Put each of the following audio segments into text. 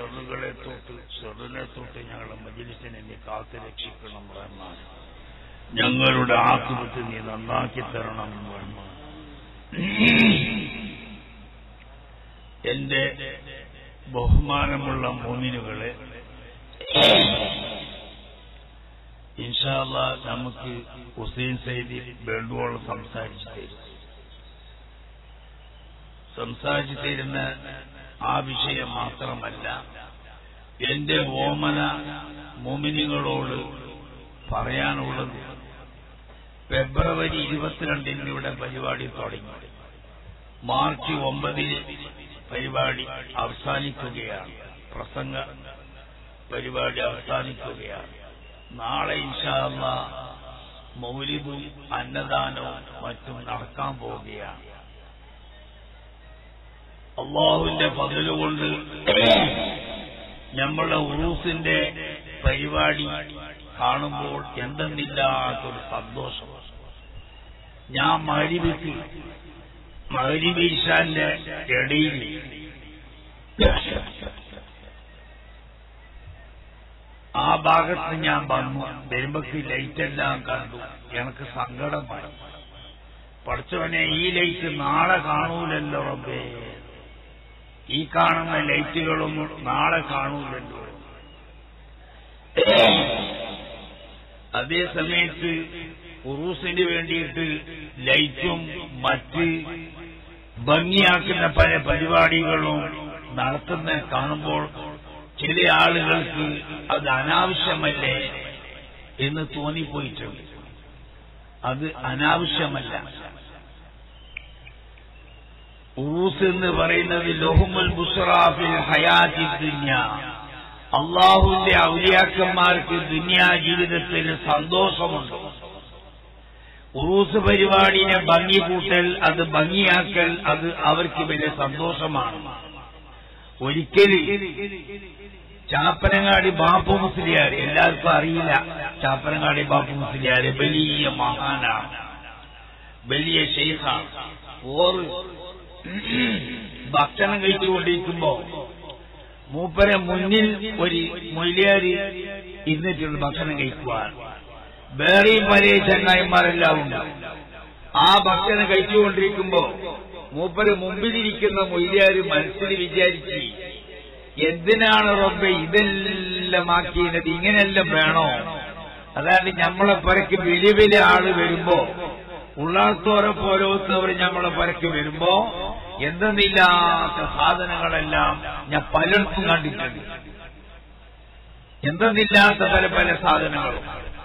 ഷെറുകളെ തൊട്ട് ഷെറിനെ തൊട്ട് ഞങ്ങളുടെ മജിലിസിനെ നീ കാത്തു രക്ഷിക്കണം റഹ്മാൻ ഞങ്ങളുടെ ആത്മത്ത് നീ നന്നാക്കി തരണം റഹ്മാൻ എന്റെ ബഹുമാനമുള്ള മോമിനുകളെ ഇൻഷാല്ല നമുക്ക് ഹുസൈൻ സൈദി വേണ്ടുവോളം സംസാരിച്ചു തരും സംസാരിച്ചു തരുന്ന ആ വിഷയം മാത്രമല്ല എന്റെ ഓമന മോമിനികളോട് പറയാനുള്ളത് ഫെബ്രുവരി ഇരുപത്തിരണ്ടിന് ഇവിടെ പരിപാടി തുടങ്ങി മാർച്ച് ഒമ്പതിന് പരിപാടി അവസാനിക്കുകയാണ് പ്രസംഗ പരിപാടി അവസാനിക്കുകയാണ് നാളെ ഇൻഷാല്ല മൗലിദും അന്നദാനവും മറ്റും നടക്കാൻ പോവുകയാണ് അള്ളാഹുവിന്റെ പകലുകൊണ്ട് നമ്മളുടെ ഉറൂസിന്റെ പരിപാടി കാണുമ്പോൾ എന്തെന്നില്ലാത്തൊരു സന്തോഷം ഞാൻ മരിവിക്ക് മകരിവീശാന്റെ ഇടയിൽ ആ ഭാഗത്ത് ഞാൻ വന്നു വരുമ്പക്ക് ലൈറ്റെല്ലാം കണ്ടു എനിക്ക് സങ്കടമായി പഠിച്ചവനെ ഈ ലൈറ്റ് നാളെ കാണൂലല്ലോ റബ്ബേ ഈ കാണുന്ന ലൈറ്റുകളൊന്നും നാളെ കാണൂലല്ലോ അതേ സമയത്ത് ഉറൂസിന് വേണ്ടിയിട്ട് ലൈറ്റും മറ്റ് ഭംഗിയാക്കുന്ന പല പരിപാടികളും നടത്തുന്ന കാണുമ്പോൾ ചില ആളുകൾക്ക് അത് അനാവശ്യമല്ലേ എന്ന് തോന്നിപ്പോയിട്ടുണ്ട് അത് അനാവശ്യമല്ല ഉറൂസ് എന്ന് പറയുന്നത് ലോഹമുൽ ബുസ്റാഫിൽ ഹയാത്തി ദുന്യ അള്ളാഹുവിന്റെ ഔലിയാക്കന്മാർക്ക് ദുന്യാ ജീവിതത്തിൽ സന്തോഷമുണ്ട് ഉറൂസ് പരിപാടിനെ ഭംഗി കൂട്ടൽ അത് ഭംഗിയാക്കൽ അത് അവർക്ക് വലിയ സന്തോഷമാണ് ഒരിക്കലും ചാപ്പനങ്ങാടി ബാപ്പു മുസ്ലിയാർ എല്ലാവർക്കും അറിയില്ല ചാപ്പനങ്ങാടി ബാപ്പു മുസ്ലിയാർ വലിയ മഹാനാണ് വലിയ ഷെയ്ഖാണ് ഓറ് ഭക്ഷണം കഴിച്ചുകൊണ്ടിരിക്കുമ്പോ മൂപ്പരെ മുന്നിൽ ഒരു മൊയിലിയാരി ഇരുന്നിട്ടുണ്ട് ഭക്ഷണം കഴിക്കുവാൻ വേറെയും പല ചങ്ങായിമാരെല്ലാം ഉണ്ട് ആ ഭക്ഷണം കഴിച്ചുകൊണ്ടിരിക്കുമ്പോ മൂപ്പര് മുമ്പിലിരിക്കുന്ന മൊയ്ലിയാര് മനസ്സിൽ വിചാരിച്ച് എന്തിനാണ് റബ്ബെ ഇതെല്ലാം ആക്കിയത് ഇങ്ങനെയെല്ലാം വേണോ അതായത് നമ്മളെ പുരക്ക് വലിയ വലിയ ആള് വരുമ്പോ ഉള്ളാത്തോരെ പോലോത്തവർ നമ്മളെ പുരക്ക് വരുമ്പോ എന്തെന്നില്ലാത്ത സാധനങ്ങളെല്ലാം ഞാൻ പലർക്കും കണ്ടിട്ടുണ്ട് എന്തെന്നില്ലാത്ത പല പല സാധനങ്ങളും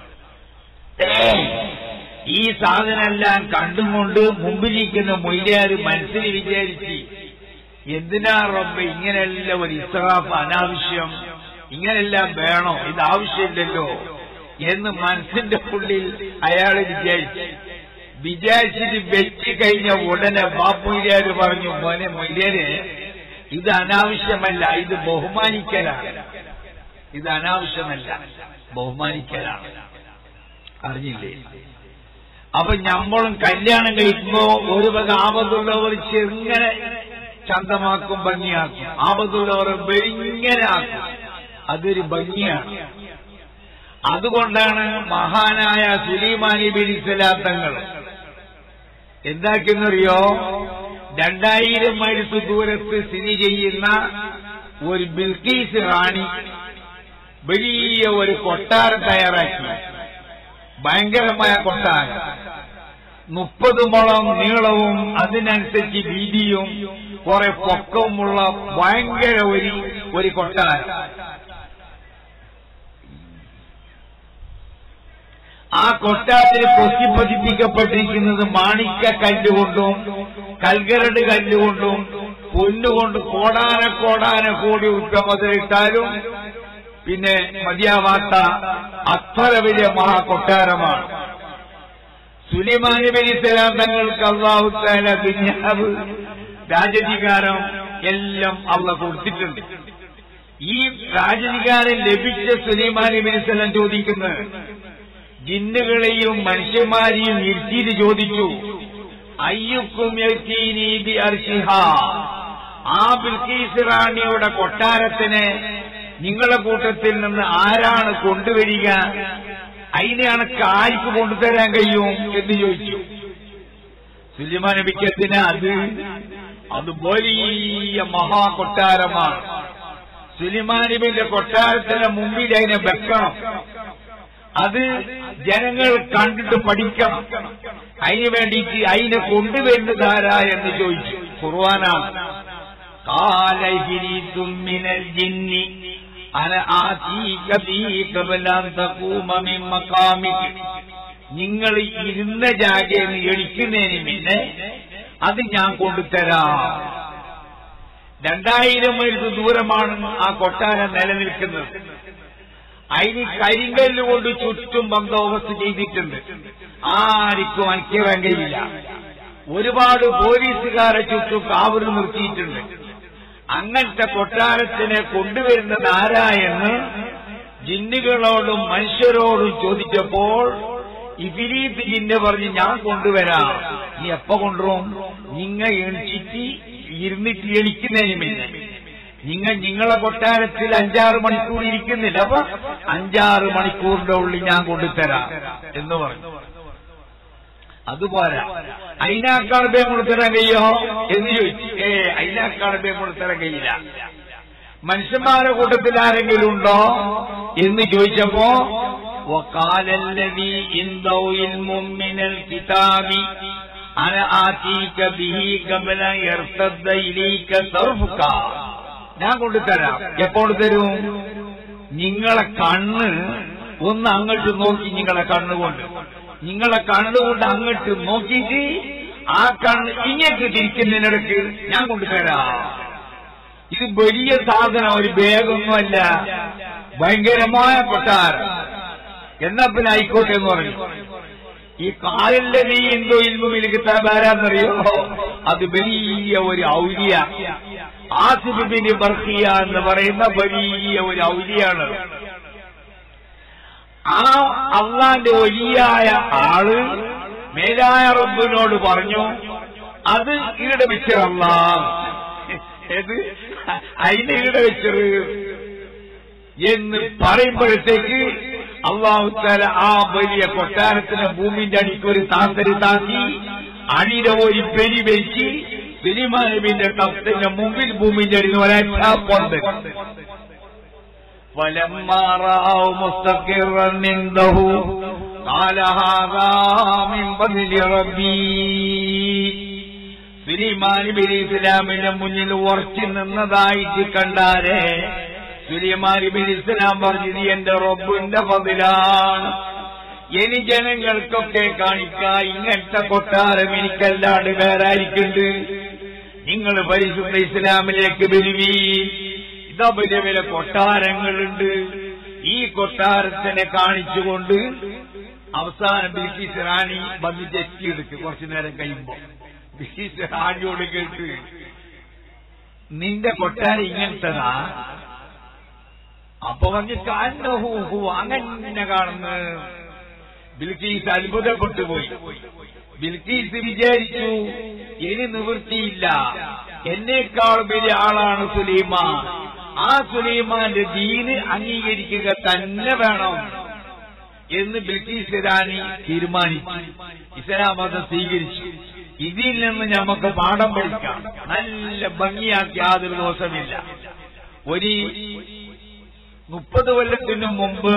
ഈ സാധനമെല്ലാം കണ്ടുകൊണ്ട് മുമ്പിലിരിക്കുന്ന മൊയ്ലാര് മനസ്സിൽ വിചാരിച്ച് എന്തിനാ റബ്ബ് ഇങ്ങനെയെല്ലാം ഒരു ഇസ്രാഫ് അനാവശ്യം ഇങ്ങനെല്ലാം വേണോ ഇത് ആവശ്യമില്ലല്ലോ എന്ന് മനസ്സിന്റെ ഉള്ളിൽ അയാൾ വിചാരിച്ചു വിചാരിച്ചിട്ട് വെച്ച് കഴിഞ്ഞ ഉടനെ ബാപ്പുര്യാര് പറഞ്ഞു മോനെ മൊയ്ലാര് ഇത് അനാവശ്യമല്ല ഇത് ബഹുമാനിക്കലാണ് ഇത് അനാവശ്യമല്ല ബഹുമാനിക്കലാണ് അറിഞ്ഞില്ലേ അപ്പൊ നമ്മളും കല്യാണം കഴിക്കുമ്പോ ഒരു വക ആപത്തുള്ളവർ ചെറുങ്ങനെ ചന്തമാക്കും ഭംഗിയാക്കും ആപത്തുള്ളവർ വെളിങ്ങനെ ആക്കും അതൊരു ഭംഗിയാണ് അതുകൊണ്ടാണ് മഹാനായ സുലൈമാനി ബിരിസലാത്തങ്ങൾ എന്താക്കുന്നറിയോ രണ്ടായിരം മൈൽസ് ദൂരത്ത് സ്ഥിതി ചെയ്യുന്ന ഒരു ബിൽക്കീസ് റാണി വലിയ ഒരു കൊട്ടാരം തയ്യാറാക്കി ഭയങ്കരമായ കൊട്ടാരം മുപ്പത് മുളം നീളവും അതിനനുസരിച്ച് വീതിയും കുറെ പൊക്കവുമുള്ള ഭയങ്കര ഒരു ഒരു കൊട്ടാരം ആ കൊട്ടാരത്തിൽ കൊത്തിപ്പതിപ്പിക്കപ്പെട്ടിരിക്കുന്നത് മാണിക്ക കല്ലുകൊണ്ടും കൽഗരട് കല്ലുകൊണ്ടും പൊന്നുകൊണ്ട് കോടാന കോടാന കോടി ഉത്തമതിലിട്ടാലും പിന്നെ മതിയാവാത്ത അത്ര വലിയ മഹാകൊട്ടാരമാണ് സുലൈമാൻ നബി സലാം തങ്ങൾക്ക് അള്ളാഹുത്താല ദുന്യാവ് രാജധികാരം എല്ലാം അള്ള കൊടുത്തിട്ടുണ്ട് ഈ രാജധികാരം ലഭിച്ച സുലൈമാൻ നബി സലാം ചോദിക്കുന്നത് ജിന്നുകളെയും മനുഷ്യന്മാരെയും ഇരുത്തിയിട്ട് ചോദിച്ചു അയ്യുക്കും അർഷിഹ ആ ബിൽക്കീസ് റാണിയുടെ കൊട്ടാരത്തിന് നിങ്ങളെ കൂട്ടത്തിൽ നിന്ന് ആരാണ് കൊണ്ടുവരിക അതിനെ അണക്ക് ആർക്ക് കൊണ്ടുതരാൻ കഴിയും എന്ന് ചോദിച്ചു സുലിമാൻ നബിക്കത്തിന് അത് അത് വലിയ മഹാകൊട്ടാരമാണ് സുലിമാൻ നബിന്റെ കൊട്ടാരത്തിന് മുമ്പിൽ അതിനെ വെക്കണം അത് ജനങ്ങൾ കണ്ടിട്ട് പഠിക്കണം അതിന് വേണ്ടിയിട്ട് അതിനെ കൊണ്ടുവരുന്നതാരാ എന്ന് ചോദിച്ചു ഖുർവാനാണ് കാലഹിരീത്തും മിനൽ ജിന്നി അന ആതീക ബീ ഖബല അൻ തഖൂമ മിൻ മഖാമിക നിങ്ങൾ ഇരുന്ന ജാഗയിൽ നിന്ന് എണിക്കുന്നതിന് മുന്നേ അത് ഞാൻ കൊണ്ടുതരാം രണ്ടായിരം മൈൽ ദൂരമാണ് ആ കൊട്ടാരം നിലനിൽക്കുന്നത് അതിന് കരിങ്കല്ല് കൊണ്ട് ചുറ്റും ബന്ദോബസ്ത് ചെയ്തിട്ടുണ്ട് ആർക്കും അയക്കാൻ കഴിയില്ല ഒരുപാട് പോലീസുകാരെ ചുറ്റും കാവൽ നിർത്തിയിട്ടുണ്ട് അങ്ങനത്തെ കൊട്ടാരത്തിനെ കൊണ്ടുവരുന്നത് ആരായെന്ന് ജിന്നുകളോടും മനുഷ്യരോടും ചോദിച്ചപ്പോൾ ഇഫിരീത്ത് ജിന്ന് പറഞ്ഞ് ഞാൻ കൊണ്ടുവരാം നീ എപ്പ കൊണ്ടുവരും നിങ്ങ എണിച്ചിട്ട് ഇരുന്നിട്ട് എണിക്കുന്നതിന് മുന്നേ നിങ്ങൾ നിങ്ങളെ കൊട്ടാരത്തിൽ അഞ്ചാറ് മണിക്കൂർ ഇരിക്കുന്നില്ല അപ്പൊ അഞ്ചാറ് മണിക്കൂറിന്റെ ഉള്ളിൽ ഞാൻ കൊണ്ടുതരാം എന്ന് പറഞ്ഞു അതുപോരാ അതിനേക്കാൾ ബേ കൊടുത്തരാൻ കഴിയോ എന്ന് ചോദിച്ചു ഏ അതിനേക്കാൾ ബേ കൊടുത്തരാൻ കഴിയില്ല മനുഷ്യന്മാരുടെ കൂട്ടത്തിൽ ആരെങ്കിലും ഉണ്ടോ എന്ന് ചോദിച്ചപ്പോ وقال الذي عنده علم من الكتاب أنا آتيك به قبل أن يرتد إليك طرفك ഞാൻ കൊണ്ടുതരാം എപ്പോൾ തരും നിങ്ങളെ കണ്ണ് ഒന്ന് അങ്ങോട്ട് നോക്കി നിങ്ങളെ കണ്ണുകൊണ്ട് നിങ്ങളെ കണ്ണുകൊണ്ട് അങ്ങോട്ട് നോക്കിയിട്ട് ആ കണ്ണ് ഇങ്ങോട്ട് തിരിക്കുന്നതിനിടയ്ക്ക് ഞാൻ കൊണ്ടുതരാം ഇത് വലിയ സാധനം ഒരു ബാഗൊന്നുമല്ല ഭയങ്കരമായ കൊട്ടാരം എന്നാ പിന്നെ ആയിക്കോട്ടെ എന്ന് പറഞ്ഞു ഈ കാലിന്റെ നീ എന്തോ ഇൽമുമിൽ കിട്ടാൻ ആരാന്നറിയോ അത് വലിയ ഒരു ഔലിയ ആസിബിന് ബർഹിയ എന്ന് പറയുന്ന വലിയ ഒരു ഔലിയാണ് ആ അള്ളാന്റെ വലിയായ ആള് മേലായ റബ്ബിനോട് പറഞ്ഞു അത് ഈടെ വെച്ചതല്ല ഏത് അതിനെ ഈടെ വെച്ചത് എന്ന് പറയുമ്പോഴത്തേക്ക് അള്ളാഹുത്താല ആ വലിയ കൊട്ടാരത്തിന് ഭൂമിന്റെ അടിക്ക് ഒരു താന്തരി താത്തി അടിയുടെ ഒരു പെരി വെച്ച് സിനിമാനബിന്റെ തത്തിന്റെ മുമ്പിൽ ഭൂമിന്റെ അടിയിൽ ഒരൊറ്റ പൊന്ത് فلما رأوا مستقرا عنده قال هذا من فضل ربي സുലൈമാൻ ബിൻ ഇസ്ലാമിന്റെ മുന്നിൽ ഉറച്ചു നിന്നതായിട്ട് കണ്ടാരെ സുലൈമാൻ ബിൻ ഇസ്ലാം പറഞ്ഞത് എന്റെ റബ്ബിന്റെ പതിലാണ് ഇനി ജനങ്ങൾക്കൊക്കെ കാണിക്കാ ഇങ്ങനത്തെ കൊട്ടാരം എനിക്കല്ലാണ്ട് വേറെ ആയിരിക്കുന്നുണ്ട് നിങ്ങൾ പരിശുദ്ധ ഇസ്ലാമിലേക്ക് വരുവീൻ ഇതാ വലിയ വലിയ കൊട്ടാരങ്ങളുണ്ട് ഈ കൊട്ടാരത്തിനെ കാണിച്ചുകൊണ്ട് അവസാനം ബ്രിട്ടീഷ് റാണി വന്ന് ജസ്റ്റ് എടുക്കും കുറച്ചു നേരം കഴിയുമ്പോ ബ്രിട്ടീഷ് റാണിയോട് കേട്ട് നിന്റെ കൊട്ടാരം ഇങ്ങനത്തതാ അപ്പൊ പറഞ്ഞ് കാന്നഹൂഹു അങ്ങനെ കാണുന്നു ബിൽക്കീസ് അത്ഭുതപ്പെട്ടു പോയി ബിൽക്കീസ് വിചാരിച്ചു ഇനി നിവൃത്തിയില്ല എന്നേക്കാൾ വലിയ ആളാണ് സുലൈമാൻ ആ സുലൈമാന്റെ ദീന് അംഗീകരിക്കുക തന്നെ വേണം എന്ന് ബ്രിട്ടീഷ് റാണി തീരുമാനിച്ചു ഇസ്ലാം മതം സ്വീകരിച്ചു ഇതിൽ നിന്ന് നമുക്ക് പാഠം പഠിക്കാം നല്ല ഭംഗിയാക്കി യാതൊരു ദോഷമില്ല ഒരു മുപ്പത് കൊല്ലത്തിനു മുമ്പ്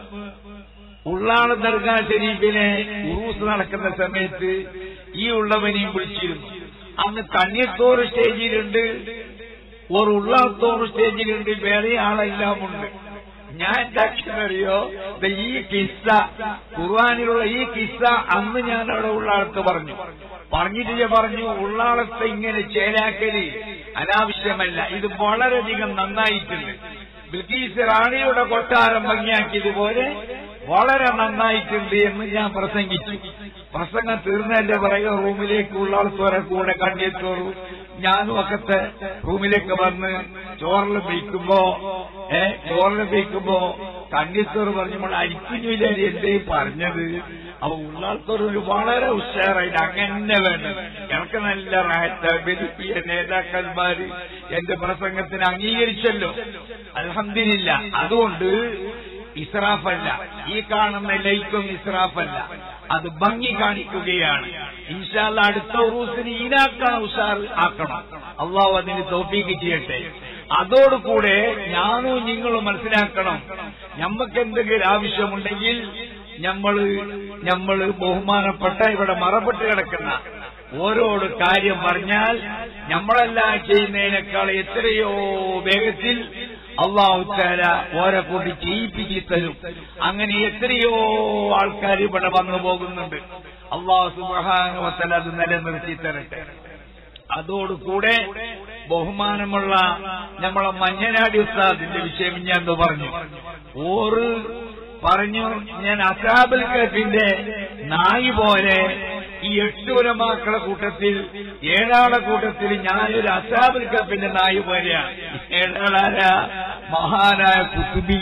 ഉള്ളാള ദർഗാ ഷരീഫിനെ ഉറൂസ് നടക്കുന്ന സമയത്ത് ഈ ഉള്ളവനെയും വിളിച്ചിരുന്നു അന്ന് കണ്യത്തോറ് സ്റ്റേജിലുണ്ട് ഒരു ഉള്ളാത്തോറ് സ്റ്റേജിലുണ്ട് വേറെ ആളെല്ലാം ഉണ്ട് ഞാൻ എന്താക്കിയെന്നറിയോ ദേ ഈ കിസ്സ ഖുർആാനിലുള്ള ഈ കിസ്സ അന്ന് ഞാൻ അവിടെ ഉള്ളാളത്ത് പറഞ്ഞു പറഞ്ഞിട്ട് ഞാൻ പറഞ്ഞു ഉള്ളാളത്തെ ഇങ്ങനെ ചേരാക്കല് അനാവശ്യമല്ല ഇത് വളരെയധികം നന്നായിട്ടുണ്ട് ബ്രിട്ടീഷ് റാണിയുടെ കൊട്ടാരം ഭംഗിയാക്കിയതുപോലെ വളരെ നന്നായിട്ടുണ്ട് എന്ന് ഞാൻ പ്രസംഗിച്ചു പ്രസംഗം തീർന്നതിന്റെ പിറകെ റൂമിലേക്ക് ഉള്ളാളത്തോരെ കൂടെ കണ്ടെത്തോറു ഞാനും ഒക്കത്തെ റൂമിലേക്ക് വന്ന് ചോറിൽ വയ്ക്കുമ്പോ ഏ ചോറിൽ വയ്ക്കുമ്പോ കണ്ണീസ്വർ പറഞ്ഞപ്പോൾ അരിക്കുന്നില്ല എന്തേ പറഞ്ഞത് അപ്പൊ ഉള്ളാൾത്തോർ ഒരു വളരെ ഉഷാറായിട്ട് അങ്ങനെ വേണം എനിക്ക് നല്ല റാഹത്ത് വലിയ നേതാക്കന്മാര് എന്റെ പ്രസംഗത്തിന് അംഗീകരിച്ചല്ലോ അൽഹംദിനില്ല അതുകൊണ്ട് ഇസ്രാഫല്ല ഈ കാണുന്ന ലൈക്കും ഇസ്രാഫല്ല അത് ഭംഗി കാണിക്കുകയാണ് ഇൻഷാല്ല അടുത്ത ഉറൂസിന് ഈനാക്കാൻ ഉഷാർ ആക്കണം അള്ളാഹു അതിന് തോപ്പിക്ക് ചെയ്യട്ടെ അതോടുകൂടെ ഞാനും നിങ്ങളും മനസ്സിലാക്കണം ഞമ്മക്ക് എന്തെങ്കിലും ആവശ്യമുണ്ടെങ്കിൽ ഞമ്മള് ഞമ്മള് ബഹുമാനപ്പെട്ട ഇവിടെ മറപ്പെട്ട് കിടക്കുന്ന ഓരോട് കാര്യം പറഞ്ഞാൽ നമ്മളെല്ലാം ചെയ്യുന്നതിനേക്കാൾ എത്രയോ വേഗത്തിൽ അള്ളാഹു താല ഓരെ കൂടി ചെയ്യിപ്പിച്ച് തരും അങ്ങനെ എത്രയോ ആൾക്കാർ ഇവിടെ വന്നു പോകുന്നുണ്ട് അള്ളാഹു സുബാനുവത്തല അത് നിലനിർത്തി തരട്ടെ അതോടുകൂടെ ബഹുമാനമുള്ള നമ്മളെ മഞ്ഞനാടി ഉസ്താദിന്റെ വിഷയം ഞാൻ എന്തോ പറഞ്ഞു ഓറ് പറഞ്ഞു ഞാൻ അസാബുൽ കഫിന്റെ നായി പോലെ ഈ എട്ട് ഉലമാക്കളെ കൂട്ടത്തിൽ ഏഴാളെ കൂട്ടത്തിൽ ഞാനൊരു അസാബുൽ കഫിന്റെ നായി പോലെയാണ് ഏഴാളാര മഹാനായ കുത്തുബി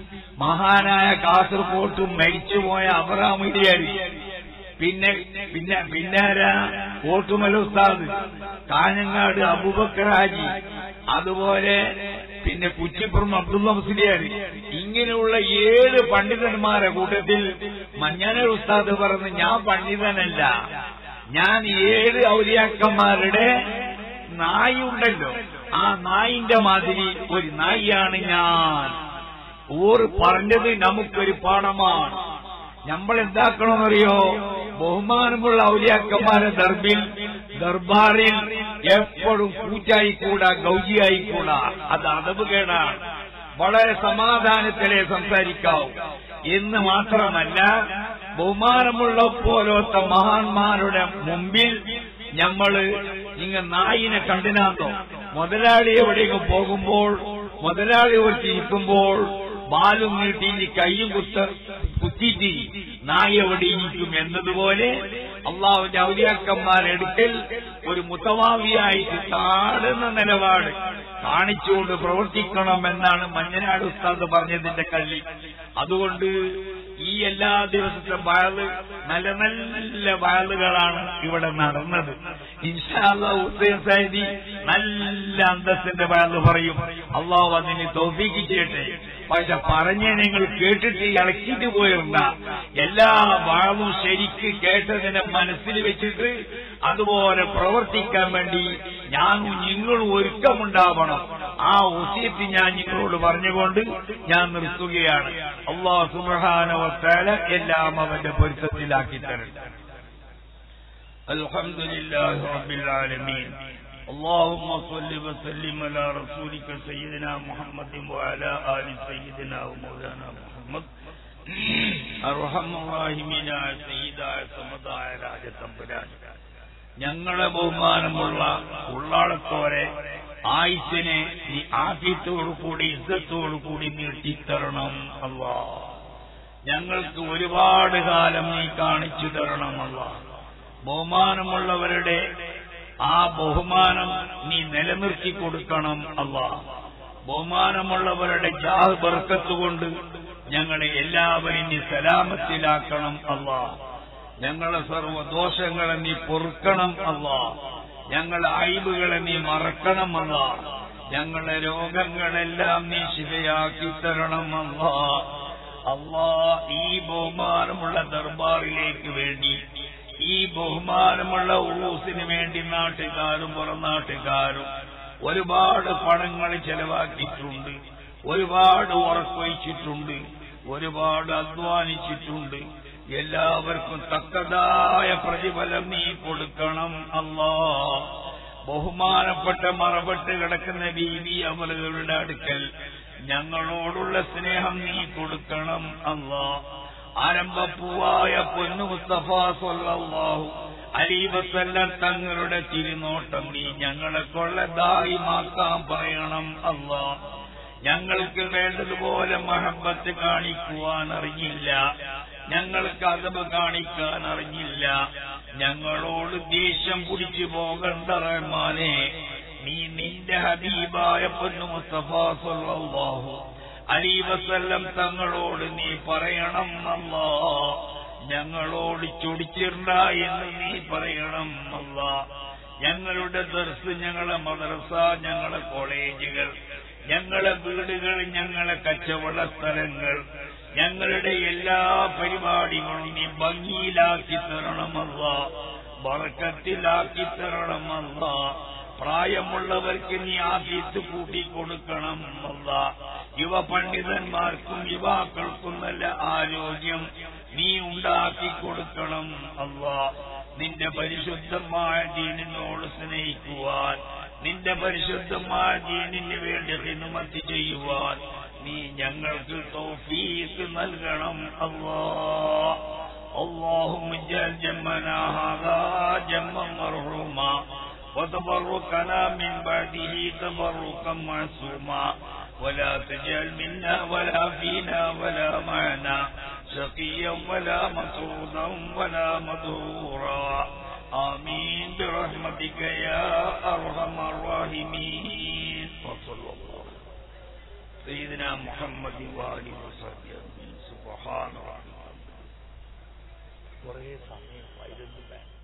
മഹാനായ കാസർകോട്ടും മരിച്ചുപോയ അബറാമിടിയാരി പിന്നെ പിന്നെ പിന്നാരാ കോട്ടുമല ഉസ്താദ് കാഞ്ഞങ്ങാട് അബൂബക്കർ ഹാജി അതുപോലെ പിന്നെ കുറ്റിപ്പുറം അബ്ദുള്ള മുസ്ലിയാർ ഇങ്ങനെയുള്ള ഏഴ് പണ്ഡിതന്മാരെ കൂട്ടത്തിൽ മഞ്ഞാനൂർ ഉസ്താദ് പറഞ്ഞ് ഞാൻ പണ്ഡിതനല്ല ഞാൻ ഏഴ് ഔലിയാക്കന്മാരുടെ നായി ഉണ്ടല്ലോ ആ നായിന്റെ മാതിരി ഒരു നായിയാണ് ഞാൻ ഓർ പറഞ്ഞത് നമുക്കൊരു പാഠമാണ് നമ്മൾ എന്താക്കണമെന്നറിയോ ബഹുമാനമുള്ള ഔലിയാക്കന്മാരെ ദർബിൽ ദർബാറിൽ എപ്പോഴും കൂറ്റായിക്കൂടാ ഗൗജിയായിക്കൂടാ അത് അതവ് കേടാണ് വളരെ സമാധാനത്തിലെ സംസാരിക്കാവൂ എന്ന് മാത്രമല്ല ബഹുമാനമുള്ള പോലത്തെ മഹാന്മാരുടെ മുമ്പിൽ ഞമ്മള് ഇങ്ങ നായിനെ കണ്ടിനാന്തോ മുതലാളി എവിടെയെങ്കിലും പോകുമ്പോൾ മുതലാളി ഒരുത്തി ഇരിക്കുമ്പോൾ ബാലും നീട്ടി ഇനി കയ്യും കുത്ത കുത്തിയിട്ട് നായ എവിടെ ഇരിക്കും എന്നതുപോലെ അള്ളാഹുവിന്റെ ഔലിയാക്കന്മാരെടുക്കൽ ഒരു മുത്തവാവിയായിട്ട് താടുന്ന നിലപാട് കാണിച്ചുകൊണ്ട് പ്രവർത്തിക്കണം എന്നാണ് മഞ്ഞനാട് ഉസ്താദ് പറഞ്ഞതിന്റെ കല്ലി അതുകൊണ്ട് ഈ എല്ലാ ദിവസത്തെ വയല് നല്ല നല്ല വയലുകളാണ് ഇവിടെ നടന്നത് ഇൻഷാല്ല ഹുസൈൻ സൈദി നല്ല അന്തസ്സിന്റെ വയല് പറയും അള്ളാഹു അതിന് തോപ്പിക്ക് ചെയ്യട്ടെ പക്ഷെ പറഞ്ഞ നിങ്ങൾ കേട്ടിട്ട് ഇളക്കിയിട്ട് പോയിരുന്ന എല്ലാ വാളും ശരിക്ക് കേട്ടതിനെ മനസ്സിൽ വെച്ചിട്ട് അതുപോലെ പ്രവർത്തിക്കാൻ വേണ്ടി ഞാനും നിങ്ങളും ഒരുക്കമുണ്ടാവണം ആ ഒസിയത്ത് ഞാൻ നിങ്ങളോട് പറഞ്ഞുകൊണ്ട് ഞാൻ നിർത്തുകയാണ് അള്ളാഹു സുബ്ഹാനഹുവതആല എല്ലാം അവന്റെ പൊരുത്തത്തിലാക്കി തരട്ടെ الحمد لله رب العالمين اللهم صل وسلم على رسولك سيدنا محمد وعلى آل سيدنا ومولانا محمد അർഹം റാഹിമീനായ സയ്യിദായ സമതായ രാജതമ്പുരാൻ ഞങ്ങളെ ബഹുമാനമുള്ള ഉള്ളാളത്തോരെ ആയുസിനെ നീ ആദ്യത്തോടുകൂടി യുദ്ധത്തോടുകൂടി നീട്ടിത്തരണം അല്ലാ ഞങ്ങൾക്ക് ഒരുപാട് കാലം നീ കാണിച്ചു തരണം അല്ലാ ബഹുമാനമുള്ളവരുടെ ആ ബഹുമാനം നീ നിലനിർത്തി കൊടുക്കണം അല്ലാ ബഹുമാനമുള്ളവരുടെ ജാഹ് ബർക്കത്തുകൊണ്ട് ഞങ്ങളെ എല്ലാവരും നീ സലാമത്തിലാക്കണം അല്ലാ ഞങ്ങളെ സർവദോഷങ്ങളെ നീ പൊറുക്കണം അല്ലാ ഞങ്ങളെ അയബുകളെ നീ മറക്കണം അല്ലാ ഞങ്ങളെ രോഗങ്ങളെല്ലാം നീ ശിവയാക്കി തരണം അല്ലാ അല്ലാ ഈ ബഹുമാനമുള്ള ദർബാറിലേക്ക് വേണ്ടി ഈ ബഹുമാനമുള്ള ഉറൂസിന് വേണ്ടി നാട്ടുകാരും പുറം നാട്ടുകാരും ഒരുപാട് പണങ്ങൾ ചെലവാക്കിയിട്ടുണ്ട് ഒരുപാട് ഉറക്കൊഴിച്ചിട്ടുണ്ട് ഒരുപാട് അധ്വാനിച്ചിട്ടുണ്ട് എല്ലാവർക്കും തക്കതായ പ്രതിഫലം നീ കൊടുക്കണം അല്ലാ ബഹുമാനപ്പെട്ട മറപ്പെട്ട് കിടക്കുന്ന ബീവി അമലുകളുടെ അടുക്കൽ ഞങ്ങളോടുള്ള സ്നേഹം നീ കൊടുക്കണം അല്ലാ ആരംഭപ്പൂവായ പൊന്നു മുസ്തഫ സല്ലല്ലാഹു അലൈഹി വസല്ലം തങ്ങളുടെ തിരുനോട്ടം നീ ഞങ്ങളെ കൊള്ളതായിമാക്കാൻ പറയണം അല്ലാ ഞങ്ങൾക്ക് വേണ്ടതുപോലെ മഹബത്ത് കാണിക്കുവാൻ അറിഞ്ഞില്ല ഞങ്ങൾക്ക് അതബ് കാണിക്കാൻ അറിഞ്ഞില്ല ഞങ്ങളോട് ദേഷ്യം പിടിച്ചു പോകണ്ട റഹ്മാനെ നീ നിന്റെ ഹബീബായ പൊന്നു മുസ്തഫ സല്ലല്ലാഹു അലി വസല്ലം തങ്ങളോട് നീ പറയണം അല്ലാ ഞങ്ങളോട് ചൊടിച്ചിണ്ട എന്ന് നീ പറയണം അല്ലാ ഞങ്ങളുടെ ദർസ് ഞങ്ങളെ മദ്രസ ഞങ്ങളെ കോളേജുകൾ ഞങ്ങളെ വീടുകൾ ഞങ്ങളെ കച്ചവട സ്ഥലങ്ങൾ ഞങ്ങളുടെ എല്ലാ പരിപാടികളും നീ ഭംഗിയിലാക്കി തരണമല്ല ബറക്കത്തിലാക്കി തരണമല്ല പ്രായമുള്ളവർക്ക് നീ ആദ്യത്ത് കൂട്ടിക്കൊടുക്കണം അല്ല യുവ പണ്ഡിതന്മാർക്കും യുവാക്കൾക്കും നല്ല ആരോഗ്യം നീ ഉണ്ടാക്കി കൊടുക്കണം അല്ല നിന്റെ പരിശുദ്ധമായ ദീനിനോട് സ്നേഹിക്കുവാൻ നിന്റെ പരിശുദ്ധമായ ദീനിന് വേണ്ടി ഹിനുമത്തി ചെയ്യുവാൻ നീ ഞങ്ങൾക്ക് തൗഫീക്ക് നൽകണം അല്ലാ اللهم اجعل جمعنا هذا جمعا مرحوما وتبركنا من بعده تبركا معصوما ولا تجعل منا ولا فينا ولا معنا شقيا ولا مسعودا ولا مدهورا آمين برحمتك يا أرحم الراحمين وصلى الله سيدنا محمد وآله وصحبه أجمعين سبحان ربك കുറേ സമയം പതിനൊന്ന്